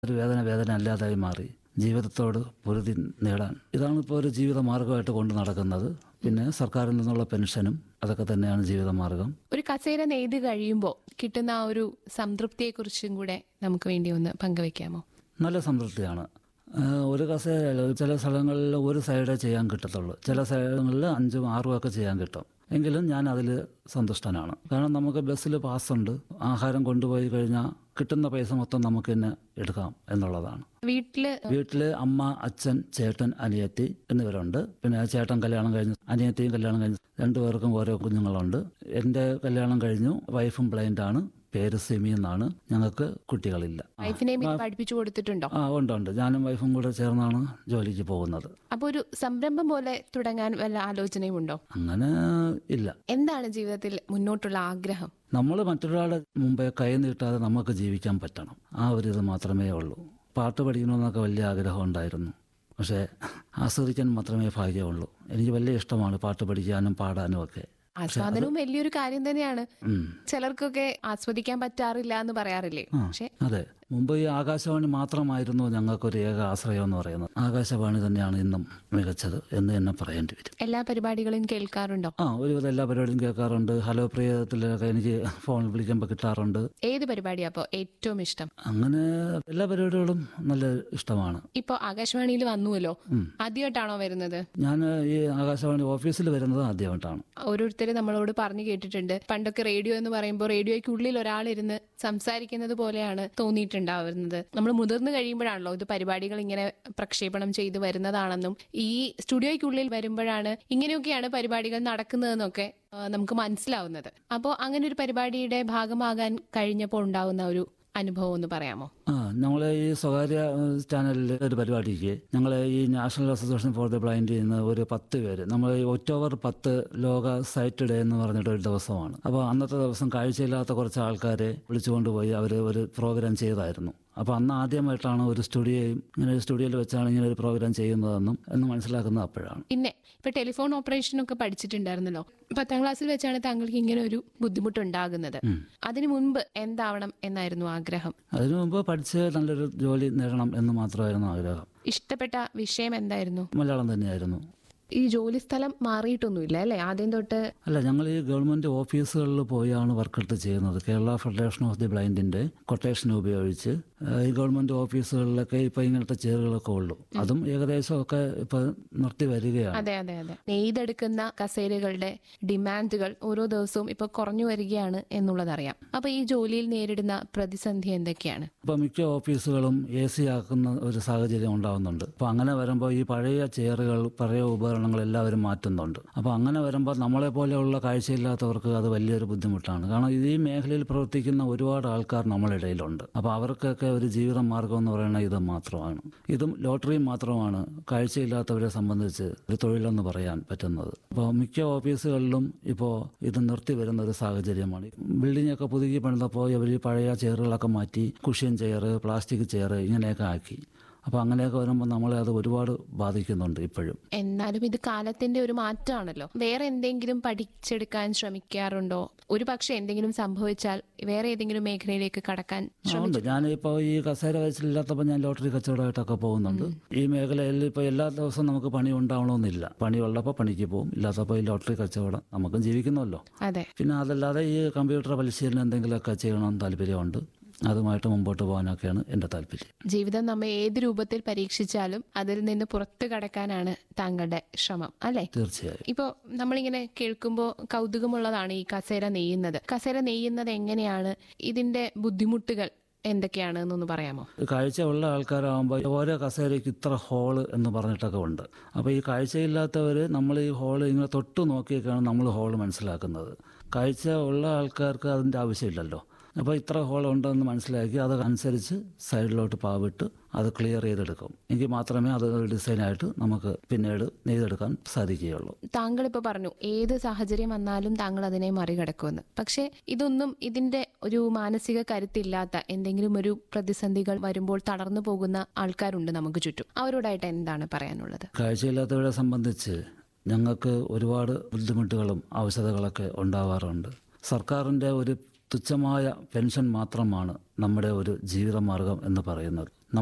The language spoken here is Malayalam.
ഒരു വേദന വേദന അല്ലാതായി മാറി ജീവിതത്തോട് പൊരുതി നേടാൻ ഇതാണ് ഇപ്പോൾ ഒരു ജീവിത മാർഗമായിട്ട് കൊണ്ട് നടക്കുന്നത് പിന്നെ സർക്കാരിൽ നിന്നുള്ള പെൻഷനും അതൊക്കെ തന്നെയാണ് ജീവിത മാർഗം ഒരു കസേര നെയ്ത് കഴിയുമ്പോൾ കിട്ടുന്ന ആ ഒരു സംതൃപ്തിയെക്കുറിച്ചും കൂടെ നമുക്ക് വേണ്ടി ഒന്ന് പങ്കുവെക്കാമോ നല്ല സംതൃപ്തിയാണ് ആ, ഒരു കസേരയല്ല ചില സ്ഥലങ്ങളിൽ ഒരു സൈഡേ ചെയ്യാൻ കിട്ടത്തുള്ളൂ ചില സ്ഥലങ്ങളിൽ അഞ്ചും ആറും ഒക്കെ ചെയ്യാൻ കിട്ടും എങ്കിലും ഞാൻ അതിൽ സന്തുഷ്ടനാണ് കാരണം നമുക്ക് ബസ്സിൽ പാസ്സുണ്ട് ആഹാരം കൊണ്ടുപോയി കഴിഞ്ഞാൽ കിട്ടുന്ന പൈസ മൊത്തം നമുക്ക് തന്നെ എടുക്കാം എന്നുള്ളതാണ് വീട്ടില് വീട്ടില് അമ്മ അച്ഛൻ ചേട്ടൻ അനിയത്തി എന്നിവരുണ്ട് പിന്നെ ചേട്ടൻ കല്യാണം കഴിഞ്ഞു അനിയത്തിയും കല്യാണം കഴിഞ്ഞു രണ്ടുപേർക്കും ഓരോ കുഞ്ഞുങ്ങളുണ്ട് എൻ്റെ കല്യാണം കഴിഞ്ഞു വൈഫും ബ്ലൈൻഡ് ആണ് പേര് സിമി എന്നാണ് ഞങ്ങൾക്ക് കുട്ടികളില്ല ആ. വൈഫിനെയും ഇത് പഠിപ്പിച്ചു കൊടുത്തിട്ടുണ്ടോ ആ ഉണ്ട് ഉണ്ട് ഞാനും വൈഫും കൂടെ ചേർന്നാണ് ജോലിക്ക് പോകുന്നത് അപ്പൊ ഒരു സംരംഭം പോലെ തുടങ്ങാൻ വല്ല ആലോചനയും ഉണ്ടോ അങ്ങനെ ഇല്ല എന്താണ് ജീവിതത്തിൽ മുന്നോട്ടുള്ള ആഗ്രഹം നമ്മൾ മറ്റൊരാളുടെ മുമ്പേ കൈ നീട്ടാതെ നമുക്ക് ജീവിക്കാൻ പറ്റണം ആ ഒരു ഇത് മാത്രമേ ഉള്ളൂ പാട്ട് പഠിക്കണമെന്നൊക്കെ വലിയ ആഗ്രഹം ഉണ്ടായിരുന്നു പക്ഷേ ആസ്വദിക്കാൻ മാത്രമേ ഭാഗ്യമുള്ളൂ എനിക്ക് വലിയ ഇഷ്ടമാണ് പാട്ട് പഠിക്കാനും പാടാനും ഒക്കെ ആസ്വാദനവും വലിയൊരു കാര്യം തന്നെയാണ് ഉം. ചിലർക്കൊക്കെ ആസ്വദിക്കാൻ പറ്റാറില്ല എന്ന് പറയാറില്ലേ പക്ഷെ അതെ മുമ്പ് ഈ ആകാശവാണി മാത്രമായിരുന്നു ഞങ്ങൾക്കൊരു ഏക ആശ്രയം എന്ന് പറയുന്നത് ആകാശവാണി തന്നെയാണ് ഇന്നും മികച്ചത് എന്ന് തന്നെ പറയേണ്ടി വരും എല്ലാ പരിപാടികളും കേൾക്കാറുണ്ടോ ആ ഒരുവിധം എല്ലാ പരിപാടിയും കേൾക്കാറുണ്ട് ഹലോ പ്രിയത്തിലൊക്കെ എനിക്ക് ഫോൺ വിളിക്കുമ്പോൾ കിട്ടാറുണ്ട് ഏത് പരിപാടിയാ അപ്പോ ഏറ്റവും ഇഷ്ടം അങ്ങനെ എല്ലാ പരിപാടികളും നല്ല ഇഷ്ടമാണ് ഇപ്പൊ ആകാശവാണിയിൽ വന്നുവല്ലോ ആദ്യമായിട്ടാണോ വരുന്നത് ഞാൻ ഈ ആകാശവാണി ഓഫീസിൽ വരുന്നത് ആദ്യമായിട്ടാണ് ഓരോരുത്തർ നമ്മളോട് പറഞ്ഞു കേട്ടിട്ടുണ്ട് പണ്ടൊക്കെ റേഡിയോ എന്ന് പറയുമ്പോൾ റേഡിയോയ്ക്കുള്ളിൽ ഒരാളിരുന്ന് സംസാരിക്കുന്നത് പോലെയാണ് തോന്നിയിട്ടുണ്ടാവുന്നത് നമ്മൾ മുതിർന്നു കഴിയുമ്പോഴാണല്ലോ ഇത് പരിപാടികൾ ഇങ്ങനെ പ്രക്ഷേപണം ചെയ്തു വരുന്നതാണെന്നും ഈ സ്റ്റുഡിയോയ്ക്കുള്ളിൽ വരുമ്പോഴാണ് ഇങ്ങനെയൊക്കെയാണ് പരിപാടികൾ നടക്കുന്നതെന്നൊക്കെ ആ, നമുക്ക് മനസ്സിലാവുന്നത് അപ്പോൾ അങ്ങനെ ഒരു പരിപാടിയുടെ ഭാഗമാകാൻ കഴിഞ്ഞപ്പോൾ ഉണ്ടാവുന്ന ഒരു അനുഭവം ഒന്ന് പറയാമോ ആ ഞങ്ങളെ ഈ സ്വകാര്യ ഏഹ്, ചാനലിൽ ഒരു പരിപാടിക്ക് ഞങ്ങളെ ഈ നാഷണൽ അസോസിയേഷൻ ഫോർ ദി ബ്ലൈൻഡിൽ നിന്ന് ഒരു പത്ത് പേര് നമ്മൾ ഈ ഒക്ടോബർ പത്ത് ലോക സൈറ്റ് ഡേ എന്ന് പറഞ്ഞിട്ട് ഒരു ദിവസമാണ് അപ്പോൾ അന്നത്തെ ദിവസം കാഴ്ചയില്ലാത്ത കുറച്ച് ആൾക്കാരെ വിളിച്ചുകൊണ്ടുപോയി അവർ ഒരു പ്രോഗ്രാം ചെയ്തായിരുന്നു അപ്പോൾ അന്ന് ആദ്യമായിട്ടാണ് ഒരു സ്റ്റുഡിയോയും ഇങ്ങനെ ഒരു സ്റ്റുഡിയോയിൽ വെച്ചാണ് ഇങ്ങനെ ഒരു പ്രോഗ്രാം ചെയ്യുന്നതെന്നും എന്ന് മനസ്സിലാക്കുന്നത് അപ്പോഴാണ് പിന്നെ ഇപ്പൊ ടെലിഫോൺ ഓപ്പറേഷൻ ഒക്കെ പഠിച്ചിട്ടുണ്ടായിരുന്നല്ലോ പത്താം ക്ലാസ്സിൽ വെച്ചാണ് താങ്കൾക്ക് ഇങ്ങനെ ഒരു ബുദ്ധിമുട്ടുണ്ടാകുന്നത് അതിനു മുൻപ് എന്താവണം എന്നായിരുന്നു ആഗ്രഹം അതിനു മുമ്പ് പഠിച്ച് നല്ലൊരു ജോലി നേടണം എന്ന് മാത്രമായിരുന്നു ആഗ്രഹം ഇഷ്ടപ്പെട്ട വിഷയം എന്തായിരുന്നു മലയാളം തന്നെയായിരുന്നു ഈ ജോലി സ്ഥലം മാറിയിട്ടൊന്നുമില്ല അല്ലെ ആദ്യം തൊട്ട് അല്ല ഞങ്ങൾ ഈ ഗവൺമെന്റ് ഓഫീസുകളിൽ പോയാണ് വർക്കെടുത്ത് ചെയ്യുന്നത് കേരള ഫെഡറേഷൻ ഓഫ് ദി ബ്ലൈൻഡിന്റെ കൊട്ടേഷൻ ഉപയോഗിച്ച് ആ, ഈ ഗവൺമെന്റ് ഓഫീസുകളിലൊക്കെ ഇപ്പൊ ഇങ്ങനത്തെ ചെയറുകളൊക്കെ ഉള്ളൂ അതും ഏകദേശം ഒക്കെ ഇപ്പൊ നിർത്തി വരികയാണ് അതെ അതെ അതെ നെയ്തെടുക്കുന്ന കസേരകളുടെ ഡിമാൻഡുകൾ ഓരോ ദിവസവും ഇപ്പൊ കുറഞ്ഞു വരികയാണ് എന്നുള്ളത് അറിയാം അപ്പൊ ഈ ജോലിയിൽ നേരിടുന്ന പ്രതിസന്ധി എന്തൊക്കെയാണ് ഇപ്പൊ മിക്ക ഓഫീസുകളും എ സി ആക്കുന്ന ഒരു സാഹചര്യം ഉണ്ടാവുന്നുണ്ട് അപ്പൊ അങ്ങനെ വരുമ്പോൾ ഈ പഴയ ചെയറുകൾ പഴയ ഉപകരണങ്ങൾ എല്ലാവരും മാറ്റുന്നുണ്ട് അപ്പൊ അങ്ങനെ വരുമ്പോൾ നമ്മളെ പോലെയുള്ള കാഴ്ചയില്ലാത്തവർക്ക് അത് വലിയൊരു ബുദ്ധിമുട്ടാണ് കാരണം ഇത് ഈ മേഖലയിൽ പ്രവർത്തിക്കുന്ന ഒരുപാട് ആൾക്കാർ നമ്മുടെ ഇടയിലുണ്ട് അപ്പൊ അവർക്കൊക്കെ ഒരു ജീവിത മാർഗം എന്ന് പറയുന്നത് ഇത് മാത്രമാണ് ഇതും ലോട്ടറിയും മാത്രമാണ് കാഴ്ചയില്ലാത്തവരെ സംബന്ധിച്ച് ഒരു തൊഴിലെന്ന് പറയാൻ പറ്റുന്നത് അപ്പോൾ മിക്ക ഓഫീസുകളിലും ഇപ്പോൾ ഇത് നിർത്തി വരുന്ന ഒരു സാഹചര്യമാണ് ബിൽഡിംഗ് ഒക്കെ പുതുക്കി പണിതപ്പോൾ ഇവർ ഈ പഴയ ചെയറുകളൊക്കെ മാറ്റി കുഷ്യൻ ചെയർ പ്ലാസ്റ്റിക് ചെയർ ഇങ്ങനെയൊക്കെ ആക്കി അപ്പോൾ അങ്ങനെയൊക്കെ വരുമ്പോൾ നമ്മളെ അത് ഒരുപാട് ബാധിക്കുന്നുണ്ട് ഇപ്പോഴും എന്നാലും ഇത് കാലത്തിന്റെ ഒരു മാറ്റമാണല്ലോ വേറെ എന്തെങ്കിലും പഠിച്ചെടുക്കാൻ ശ്രമിക്കാറുണ്ടോ ഒരു പക്ഷെ എന്തെങ്കിലും സംഭവിച്ചാൽ വേറെ ഏതെങ്കിലും മേഖലയിലേക്ക് കടക്കാൻ ആ, ഉണ്ട് ഞാനിപ്പോൾ ഈ കസേര വെച്ചില്ലാത്തപ്പോൾ ഞാൻ ലോട്ടറി കച്ചവടമായിട്ടൊക്കെ പോകുന്നുണ്ട് ഈ മേഖലയിൽ ഇപ്പോൾ എല്ലാ ദിവസവും നമുക്ക് പണി ഉണ്ടാവണമെന്നില്ല പണി ഉള്ളപ്പോൾ പണിക്ക് പോകും ഇല്ലാത്തപ്പോൾ ഈ ലോട്ടറി കച്ചവടം നമുക്കും ജീവിക്കുമല്ലോ അതെ പിന്നെ അതല്ലാതെ ഈ കമ്പ്യൂട്ടർ പരിശീലനം എന്തെങ്കിലുമൊക്കെ ചെയ്യണം താല്പര്യമുണ്ട് അതുമായിട്ട് മുമ്പോട്ട് പോകാനൊക്കെയാണ് എൻ്റെ താല്പര്യം ജീവിതം നമ്മെ ഏത് രൂപത്തിൽ പരീക്ഷിച്ചാലും അതിൽ നിന്ന് പുറത്തു കടക്കാനാണ് താങ്കളുടെ ശ്രമം അല്ലെ തീർച്ചയായും ഇപ്പോ നമ്മളിങ്ങനെ കേൾക്കുമ്പോൾ കൗതുകമുള്ളതാണ് ഈ കസേര നെയ്യുന്നത് കസേര നെയ്യുന്നത് എങ്ങനെയാണ് ഇതിന്റെ ബുദ്ധിമുട്ടുകൾ എന്തൊക്കെയാണ് എന്നൊന്ന് പറയാമോ കാഴ്ച ഉള്ള ആൾക്കാരാകുമ്പോൾ ഓരോ കസേരയ്ക്ക് ഇത്ര ഹോള് എന്ന് പറഞ്ഞിട്ടൊക്കെ ഉണ്ട് അപ്പോൾ ഈ കാഴ്ചയില്ലാത്തവർ നമ്മൾ ഈ ഹോള് ഇങ്ങനെ തൊട്ട് നോക്കിയൊക്കെയാണ് നമ്മൾ ഹോള് മനസ്സിലാക്കുന്നത് കാഴ്ച ഉള്ള ആൾക്കാർക്ക് അതിൻ്റെ ആവശ്യമില്ലല്ലോ അപ്പോൾ ഇത്ര ഹോൾ ഉണ്ടെന്ന് മനസ്സിലാക്കി അത് അനുസരിച്ച് സൈഡിലോട്ട് പാവിട്ട് അത് ക്ലിയർ ചെയ്തെടുക്കും എങ്കിൽ മാത്രമേ അത് ഒരു ഡിസൈനായിട്ട് നമുക്ക് പിന്നീട് നെയ്തെടുക്കാൻ സാധിക്കുകയുള്ളൂ താങ്കൾ ഇപ്പൊ പറഞ്ഞു ഏത് സാഹചര്യം വന്നാലും താങ്കൾ അതിനെ മറികടക്കുമെന്ന് പക്ഷെ ഇതൊന്നും ഇതിന്റെ ഒരു മാനസിക കരുത്തില്ലാത്ത എന്തെങ്കിലും ഒരു പ്രതിസന്ധികൾ വരുമ്പോൾ തളർന്നു പോകുന്ന ആൾക്കാരുണ്ട് നമുക്ക് ചുറ്റും അവരോടായിട്ട് എന്താണ് പറയാനുള്ളത് കാഴ്ചയില്ലാത്തവരെ സംബന്ധിച്ച് ഞങ്ങൾക്ക് ഒരുപാട് ബുദ്ധിമുട്ടുകളും ആവശ്യതകളൊക്കെ ഉണ്ടാവാറുണ്ട് സർക്കാരിൻ്റെ ഒരു തുച്ഛമായ പെൻഷൻ മാത്രമാണ് നമ്മുടെ ഒരു ജീവിതമാർഗം എന്ന് പറയുന്നത്